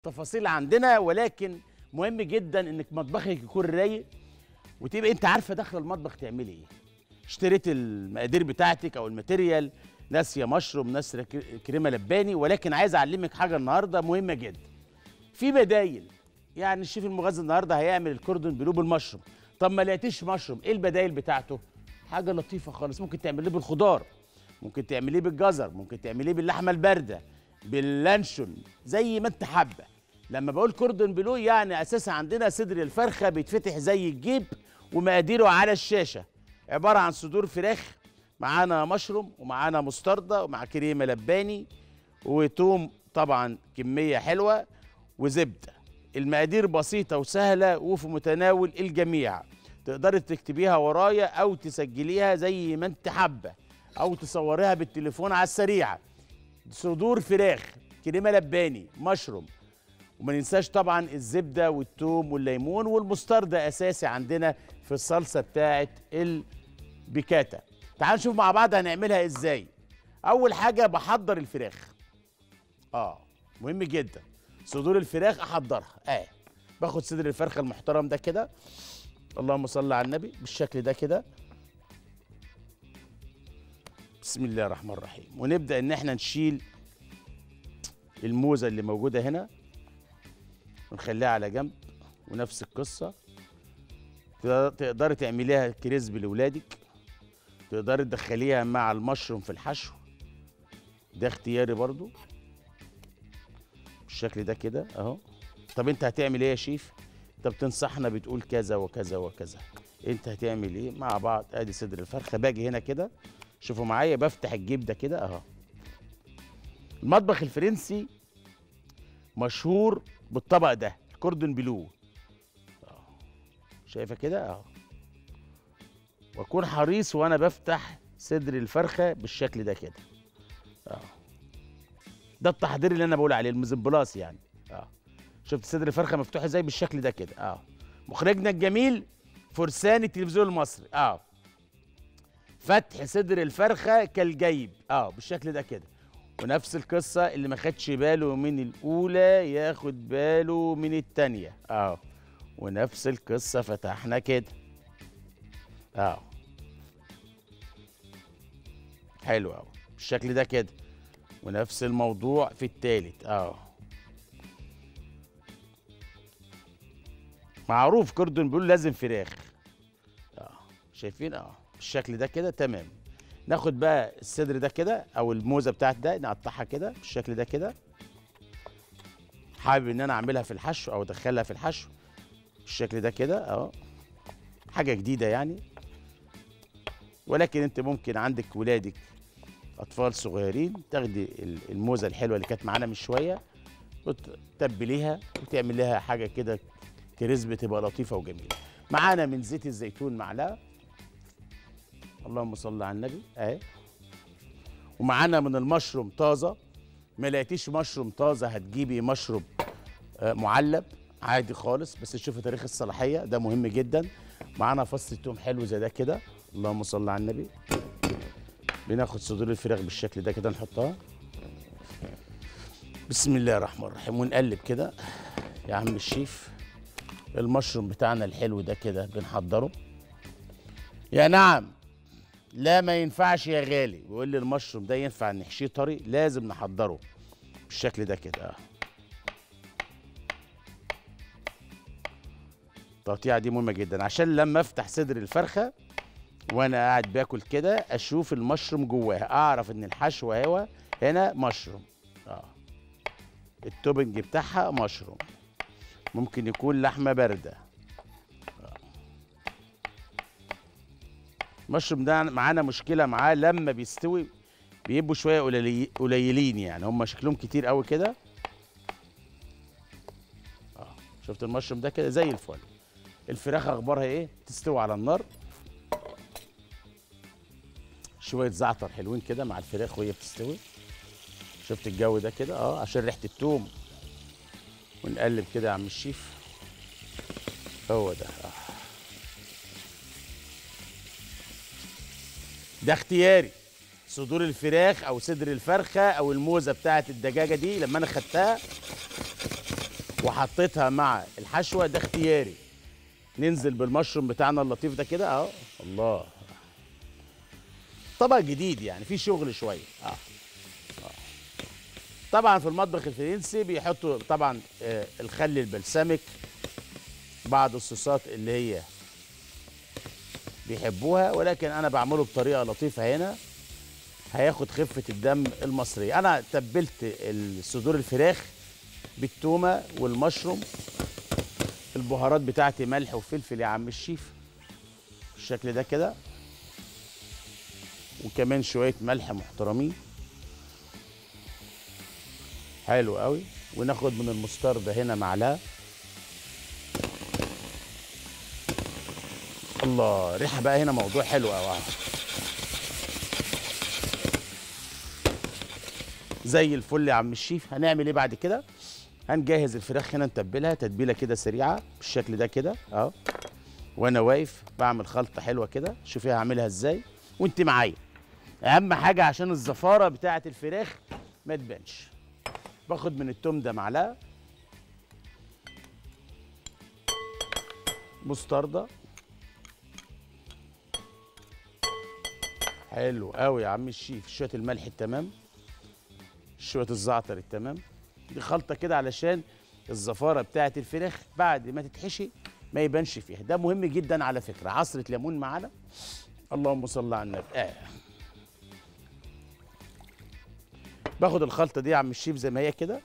تفاصيل عندنا ولكن مهم جدا انك مطبخك يكون رايق وتبقى انت عارفه داخله المطبخ تعملي ايه اشتريت المقادير بتاعتك او الماتيريال ناسيه مشروم ناسيه ك- كريمه لباني ولكن عايز اعلمك حاجه النهارده مهمه جدا في بدايل يعني الشيف المغذي النهارده هيعمل الكوردون بلو بالمشروم طب ما لقيتيش مشروم ايه البدايل بتاعته حاجه لطيفه خالص ممكن تعمليه بالخضار ممكن تعمليه بالجزر ممكن تعمليه باللحمه البارده باللانشون زي ما انت حابه لما بقول كوردون بلو يعني اساسا عندنا صدر الفرخه بيتفتح زي الجيب ومقاديره على الشاشه عباره عن صدور فراخ معانا مشروم ومعانا مستردة ومع كريمه لباني وتوم طبعا كميه حلوه وزبده المقادير بسيطه وسهله وفي متناول الجميع تقدري تكتبيها ورايا او تسجليها زي ما انت حابه او تصوريها بالتليفون على السريعه صدور فراخ كريمه لباني مشروم وما ننساش طبعا الزبده والثوم والليمون والمستردة اساسي عندنا في الصلصه بتاعه البيكاتا تعالوا نشوف مع بعض هنعملها ازاي اول حاجه بحضر الفراخ اه مهم جدا صدور الفراخ احضرها اه باخد صدر الفرخه المحترم ده كده اللهم صل على النبي بالشكل ده كده بسم الله الرحمن الرحيم ونبدا ان احنا نشيل الموزه اللي موجوده هنا ونخليها على جنب ونفس القصه تقدر- تقدري تعمليها كريسبي لاولادك تقدري تدخليها مع المشروم في الحشو ده اختياري برضو بالشكل ده كده اهو طب انت هتعمل ايه يا شيف انت بتنصحنا بتقول كذا وكذا وكذا انت هتعمل ايه مع بعض ادي صدر الفرخه باجي هنا كده شوفوا معايا بفتح الجيب ده كده اهو المطبخ الفرنسي مشهور بالطبق ده الكوردون بلو أهو. شايفه كده اهو واكون حريص وانا بفتح صدر الفرخه بالشكل ده كده اه ده التحضير اللي انا بقول عليه المزبلاس يعني اه شفت صدر الفرخه مفتوح ازاي بالشكل ده كده اه مخرجنا الجميل فرسان التلفزيون المصري اه فتح صدر الفرخه كالجيب اه بالشكل ده كده ونفس القصه اللي ما خدش باله من الاولى ياخد باله من التانيه اه ونفس القصه فتحنا كده اه حلو قوي بالشكل ده كده ونفس الموضوع في التالت اه معروف كوردون بيقول لازم فراخ اه شايفين اه بالشكل ده كده تمام ناخد بقى الصدر ده كده او الموزه بتاعت ده نقطعها كده بالشكل ده كده حابب ان انا اعملها في الحشو او ادخلها في الحشو بالشكل ده كده اه حاجه جديده يعني ولكن انت ممكن عندك ولادك اطفال صغيرين تاخدي ال- الموزه الحلوه اللي كانت معانا من شويه وتتبليها وتعمل لها حاجه كده كريسبي تبقى لطيفه وجميله معانا من زيت الزيتون معلقه اللهم صل على النبي اهي ومعانا من المشروم طازه ما لقيتيش مشروم طازه هتجيبي مشروم آه، معلب عادي خالص بس تشوفي تاريخ الصلاحيه ده مهم جدا معانا فص توم حلو زي ده كده اللهم صل على النبي بناخد صدور الفراخ بالشكل ده كده نحطها بسم الله الرحمن الرحيم ونقلب كده يا عم الشيف المشروم بتاعنا الحلو ده كده بنحضره يا نعم لا ما ينفعش يا غالي بيقول لي المشروم ده ينفع نحشيه طري لازم نحضره بالشكل ده كده اه التقطيعه دي مهمه جدا عشان لما افتح صدر الفرخه وانا قاعد باكل كده اشوف المشروم جواها اعرف ان الحشو هو هنا مشروم اه التوبنج بتاعها مشروم ممكن يكون لحمه بارده آه. المشروم ده معانا مشكله معاه لما بيستوي بيبقوا شويه قليلي- قليلين يعني هم شكلهم كتير قوي كده اه شفت المشروم ده كده زي الفل الفراخ اخبارها ايه تستوي على النار شويه زعتر حلوين كده مع الفراخ وهي بتستوي شفت الجو ده كده اه عشان ريحه التوم ونقلب كده يا عم الشيف هو ده آه. ده اختياري صدور الفراخ او صدر الفرخه او الموزه بتاعه الدجاجه دي لما انا خدتها وحطيتها مع الحشوه ده اختياري ننزل بالمشروم بتاعنا اللطيف ده كده اهو الله طبق جديد يعني في شغل شويه اه آه. طبعا في المطبخ الفرنسي بيحطوا طبعا آه الخل البلسمك بعض الصوصات اللي هي بيحبوها ولكن انا بعمله بطريقه لطيفه هنا هياخد خفه الدم المصريه انا تبلت صدور الفراخ بالتومه والمشروم البهارات بتاعتي ملح وفلفل يا عم الشيف بالشكل ده كده وكمان شويه ملح محترمين حلو قوي وناخد من المستردة هنا معلقه الله ريحه بقى هنا موضوع حلو قوي زي الفل يا عم الشيف هنعمل ايه بعد كده هنجهز الفراخ هنا نتبلها تتبيله كده سريعه بالشكل ده كده اهو وانا واقف بعمل خلطه حلوه كده شوفي هعملها ازاي وانت معايا اهم حاجه عشان الزفاره بتاعه الفراخ ما تبانش باخد من التوم ده معلقه مستردة حلو قوي يا عم الشيف شويه الملح التمام شويه الزعتر التمام دي خلطه كده علشان الزفاره بتاعه الفراخ بعد ما تتحشي ما يبانش فيها ده مهم جدا على فكره عصره ليمون معانا اللهم صل على النبي آه. باخد الخلطه دي يا عم الشيف زي ما هي كده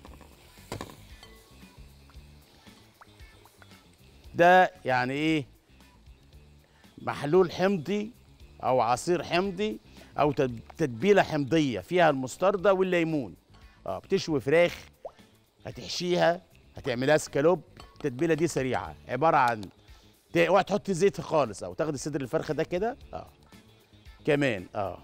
ده يعني ايه محلول حمضي او عصير حمضي او تتبيله حمضيه فيها المستردة والليمون اه بتشوي فراخ هتحشيها هتعملها سكالوب التتبيله دي سريعه عباره عن اوعى تحط زيت خالص او تاخد صدر الفرخه ده كده اه كمان اه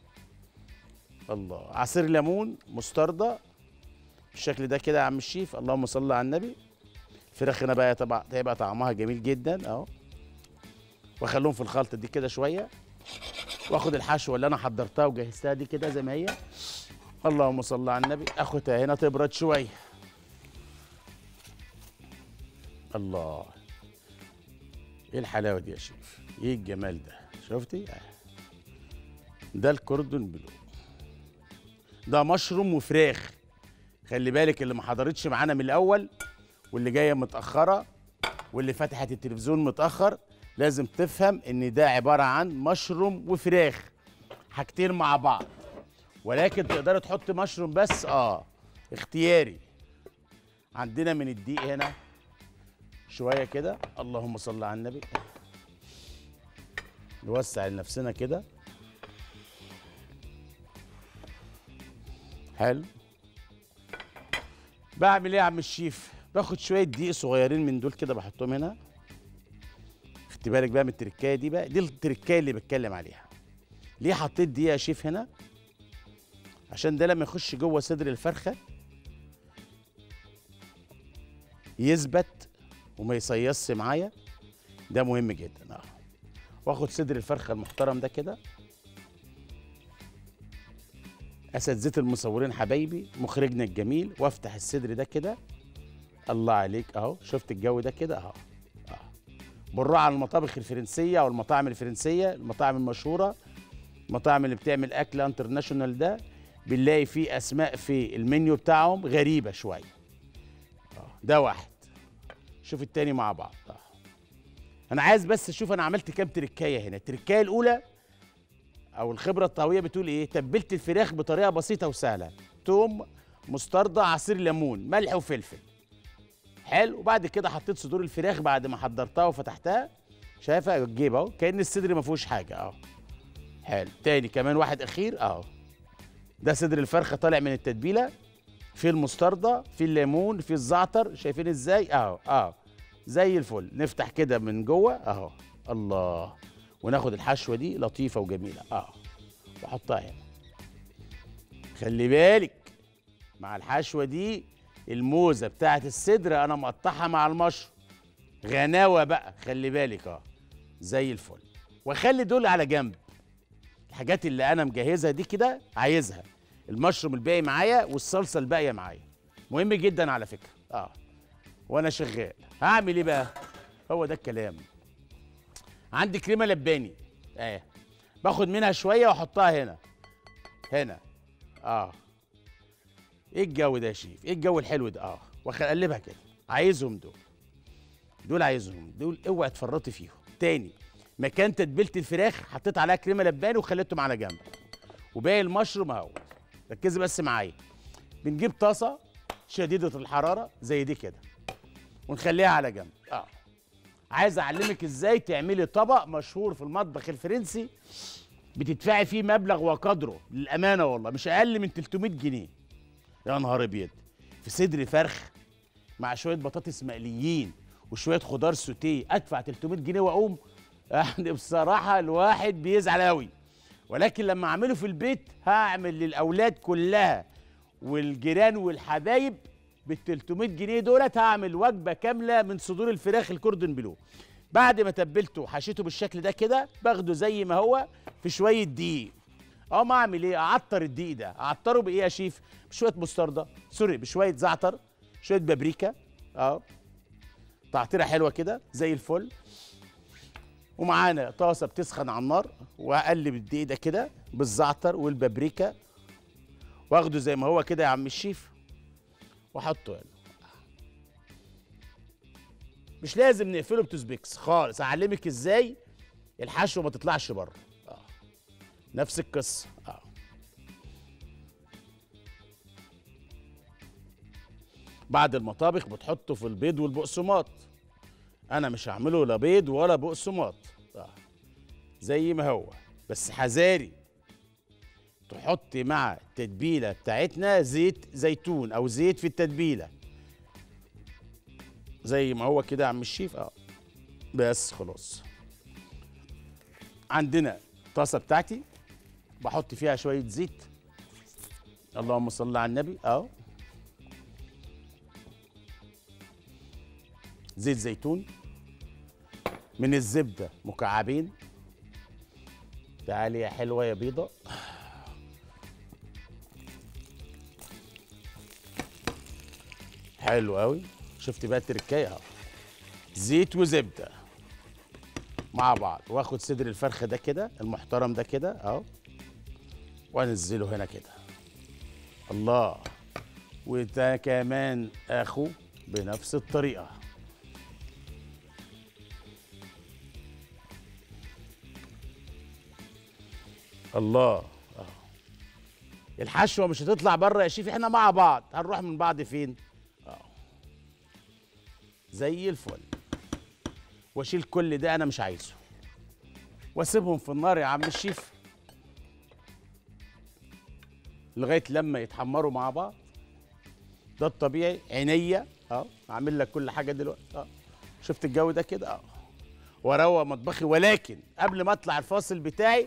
الله عصير ليمون مستردة بالشكل ده كده يا عم الشيف اللهم صل على النبي الفراخ هنا بقى طبعا هيبقى طعمها جميل جدا اهو واخليهم في الخلطه دي كده شويه واخد الحشوه اللي انا حضرتها وجهزتها دي كده زي ما هي اللهم صل على النبي اخدها هنا تبرد شويه الله ايه الحلاوه دي يا شيف ايه الجمال ده شفتي ده الكوردون بلو ده مشروم وفراخ خلي بالك اللي ما حضرتش معانا من الاول واللي جايه متاخره واللي فتحت التلفزيون متاخر لازم تفهم ان ده عباره عن مشروم وفراخ حاجتين مع بعض ولكن تقدر تحط مشروم بس اه اختياري عندنا من الدقيق هنا شويه كده اللهم صل على النبي نوسع لنفسنا كده حلو بعمل ايه يا عم الشيف باخد شويه دقيق صغيرين من دول كده بحطهم هنا خدت بالك بقى من التركايه دي بقى دي التركايه اللي بتكلم عليها ليه حطيت دقيق يا شيف هنا عشان ده لما يخش جوه صدر الفرخه يثبت وما يصيصش معايا ده مهم جدا اه واخد صدر الفرخه المحترم ده كده اساتذه المصورين حبايبي مخرجنا الجميل وافتح الصدر ده كده الله عليك اهو شفت الجو ده كده اهو اه بنروح على المطابخ الفرنسيه او المطاعم الفرنسيه المطاعم المشهوره المطاعم اللي بتعمل اكل انترناشونال ده بنلاقي فيه اسماء في المنيو بتاعهم غريبه شويه اه ده واحد شوف التاني مع بعض اه انا عايز بس اشوف انا عملت كام تركايه هنا التركايه الاولى او الخبره الطهويه بتقول ايه تبلت الفراخ بطريقه بسيطه وسهله توم مستردة عصير ليمون ملح وفلفل حلو وبعد كده حطيت صدور الفراخ بعد ما حضرتها وفتحتها شايفه الجيب اهو كان الصدر ما فيهوش حاجه اهو حلو تاني كمان واحد اخير اهو ده صدر الفرخه طالع من التتبيله في المستردة في الليمون في الزعتر شايفين ازاي اهو اهو زي الفل نفتح كده من جوه اهو الله وناخد الحشوه دي لطيفه وجميله اه واحطها هنا خلي بالك مع الحشوه دي الموزه بتاعت الصدر انا مقطعها مع المشروم غناوه بقى خلي بالك اه زي الفل واخلي دول على جنب الحاجات اللي انا مجهزها دي كده عايزها المشروم الباقي معايا والصلصه الباقيه معايا مهم جدا على فكره اه وانا شغال هعمل ايه بقى هو ده الكلام عندي كريمه لباني اهي باخد منها شويه واحطها هنا هنا اه ايه الجو ده يا شيف ايه الجو الحلو ده اه واقلبها كده عايزهم دول دول عايزهم دول اوعي تفرطي فيهم تاني مكان تتبيله الفراخ حطيت عليها كريمه لباني وخليتهم على جنب وباقي المشروم اهو ركزي بس معايا بنجيب طاسه شديده الحراره زي دي كده ونخليها على جنب اه عايز اعلمك ازاي تعملي طبق مشهور في المطبخ الفرنسي بتدفعي فيه مبلغ وقدره للامانه والله مش اقل من 300 جنيه يا نهار ابيض في صدر فرخ مع شويه بطاطس مقليين وشويه خضار سوتيه ادفع 300 جنيه واقوم يعني بصراحه الواحد بيزعل قوي ولكن لما اعمله في البيت هعمل للاولاد كلها والجيران والحبايب بال 300 جنيه دولت هعمل وجبه كامله من صدور الفراخ الكوردون بلو بعد ما تبلته وحشيته بالشكل ده كده باخده زي ما هو في شويه دقيق اه ما اعمل ايه اعطر الدقيق ده اعطره بايه يا شيف بشويه مستردة سوري بشويه زعتر شويه بابريكا اه تعطيره حلوه كده زي الفل ومعانا طاسه بتسخن على النار واقلب الدقيق ده كده بالزعتر والبابريكا واخده زي ما هو كده يا عم الشيف واحطه هنا مش لازم نقفله بتوزبيكس خالص اعلمك ازاي الحشوه ما تطلعش بره آه. نفس القصه آه. بعد المطابخ بتحطه في البيض والبقسماط انا مش هعمله لا بيض ولا بقسماط آه. زي ما هو بس حذاري تحط مع التتبيله بتاعتنا زيت زيتون او زيت في التتبيله زي ما هو كده يا عم الشيف اه بس خلاص عندنا الطاسه بتاعتي بحط فيها شويه زيت اللهم صل على النبي اهو زيت زيتون من الزبده مكعبين تعالي يا حلوه يا بيضه حلو قوي شفت بقى التركايه اهو زيت وزبده مع بعض واخد صدر الفرخه ده كده المحترم ده كده اهو وانزله هنا كده الله وده كمان اخو بنفس الطريقه الله اه الحشوه مش هتطلع بره يا شيف احنا مع بعض هنروح من بعض فين اه زي الفل واشيل كل ده انا مش عايزه واسيبهم في النار يا عم الشيف لغايه لما يتحمروا مع بعض ده الطبيعي عينيا اه اعمل لك كل حاجه دلوقتي اه شفت الجو ده كده اه واروق مطبخي ولكن قبل ما اطلع الفاصل بتاعي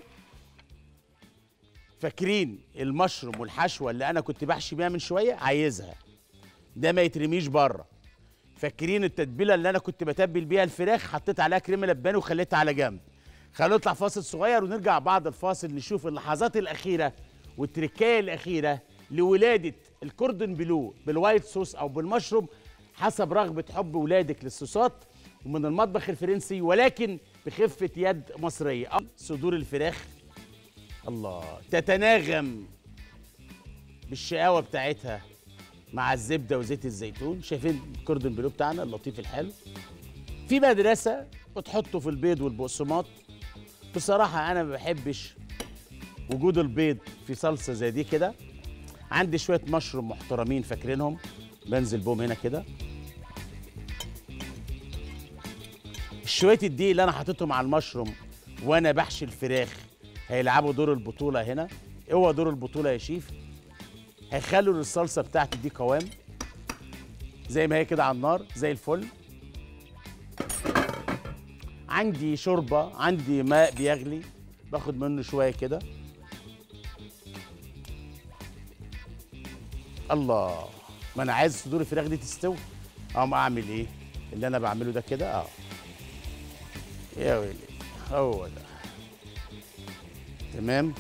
فاكرين المشروم والحشوه اللي انا كنت بحشي بيها من شويه عايزها ده ما يترميش بره فاكرين التتبيله اللي انا كنت بتبل بيها الفراخ حطيت عليها كريمه لباني وخليتها على جنب خلينا نطلع فاصل صغير ونرجع بعد الفاصل نشوف اللحظات الاخيره والتركايه الاخيره لولاده الكوردون بلو بالوايت صوص او بالمشروم حسب رغبه حب ولادك للصوصات ومن المطبخ الفرنسي ولكن بخفه يد مصريه صدور الفراخ الله تتناغم بالشقاوه بتاعتها مع الزبده وزيت الزيتون شايفين الكوردون بلو بتاعنا اللطيف الحلو في مدرسه بتحطه في البيض والبقسماط بصراحه انا ما بحبش وجود البيض في صلصه زي دي كده عندي شويه مشروم محترمين فاكرينهم بنزل بهم هنا كده شويه الدقيق اللي انا حاططهم على المشروم وانا بحشي الفراخ هيلعبوا دور البطوله هنا هو دور البطوله يا شيف هيخلوا للصلصه بتاعتي دي قوام زي ما هي كده على النار زي الفل عندي شوربه عندي ماء بيغلي باخد منه شويه كده الله ما انا عايز صدور الفراخ دي تستوي اقوم اعمل ايه اللي انا بعمله ده كده اه يا ويلي هو ده تمام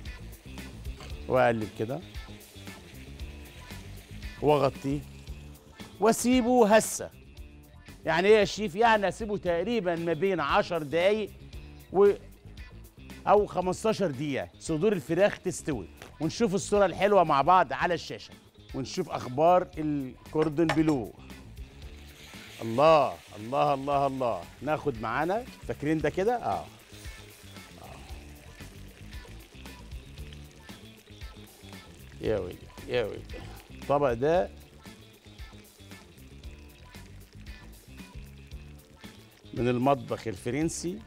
واقلب كده واغطيه واسيبه هسه يعني ايه يا شيف يعني اسيبه تقريبا ما بين 10 دقايق و او 15 دقيقه صدور الفراخ تستوي ونشوف الصوره الحلوه مع بعض على الشاشه ونشوف اخبار الكوردون بلو الله الله الله الله ناخد معانا فاكرين ده كده اه يا ويلي يا ويلي الطبق ده من المطبخ الفرنسي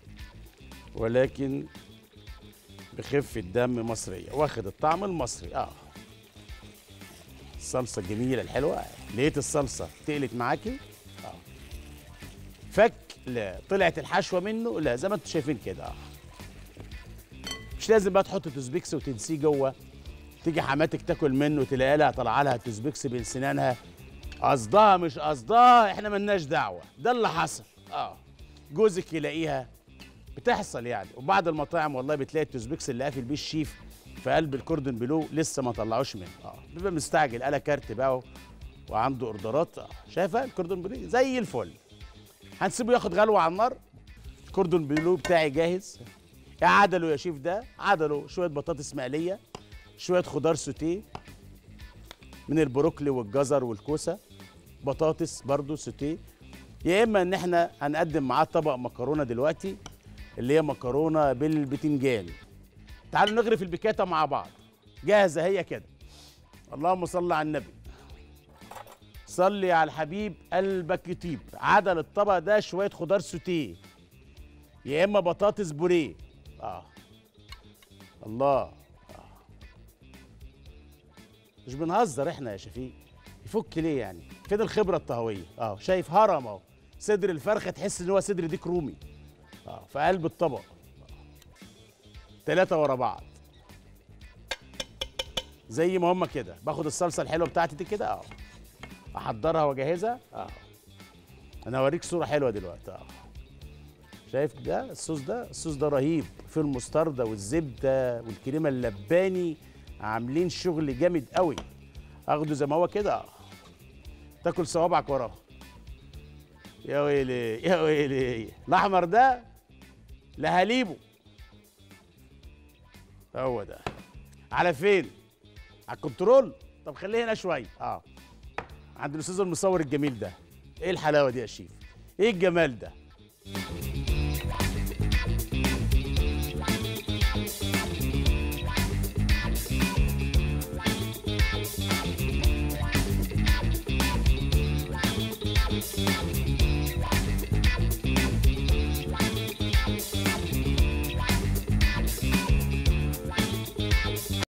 ولكن بخفة دم مصرية واخد الطعم المصري اه الصلصة الجميلة الحلوة لقيت الصلصة تقلت معاكي اه فك لا طلعت الحشوة منه لا زي ما انتم شايفين كده اه مش لازم بقى تحط توزبيكس وتنسيه جوه تيجي حماتك تاكل منه تلاقي لها طالعه لها توزبيكس بين سنانها قصدها مش قصدها احنا ملناش دعوه ده اللي حصل اه جوزك يلاقيها بتحصل يعني وبعض المطاعم والله بتلاقي التوزبيكس اللي قافل بيه الشيف في قلب الكوردون بلو لسه ما طلعوش منه اه بيبقى مستعجل قال كارت بقى وعنده اوردرات آه. شايفه الكوردون بلو زي الفل هنسيبه ياخد غلوه على النار الكوردون بلو بتاعي جاهز يا عدله يا شيف ده عدله شويه بطاطس مقليه شويه خضار سوتيه من البروكلي والجزر والكوسه بطاطس برضو سوتيه يا اما ان احنا هنقدم معاه طبق مكرونه دلوقتي اللي هي مكرونه بالبتنجان تعالوا نغرف البيكاتا مع بعض جاهزه هي كده اللهم صل على النبي صلي على الحبيب قلبك يطيب عدل الطبق ده شويه خضار سوتيه يا اما بطاطس بوريه اه الله آه. مش بنهزر احنا يا شفيق يفك ليه يعني فين الخبره الطهويه اه شايف هرم اهو صدر الفرخه تحس ان هو صدر ديك رومي اه في قلب الطبق ثلاثة ورا بعض زي ما هما كده باخد الصلصة الحلوة بتاعتي دي كده اه احضرها واجهزها اه انا هوريك صورة حلوة دلوقتي اه شايف ده الصوص ده الصوص ده رهيب في المستردة والزبدة والكريمة اللباني عاملين شغل جامد قوي اخده زي ما هو كده اه تاكل صوابعك وراه يا ويلي يا ويلي الاحمر ده لهاليبه هو ده على فين على الكنترول طب خليه هنا شويه اه عند الاستاذ المصور الجميل ده ايه الحلاوه دي يا شيف ايه الجمال ده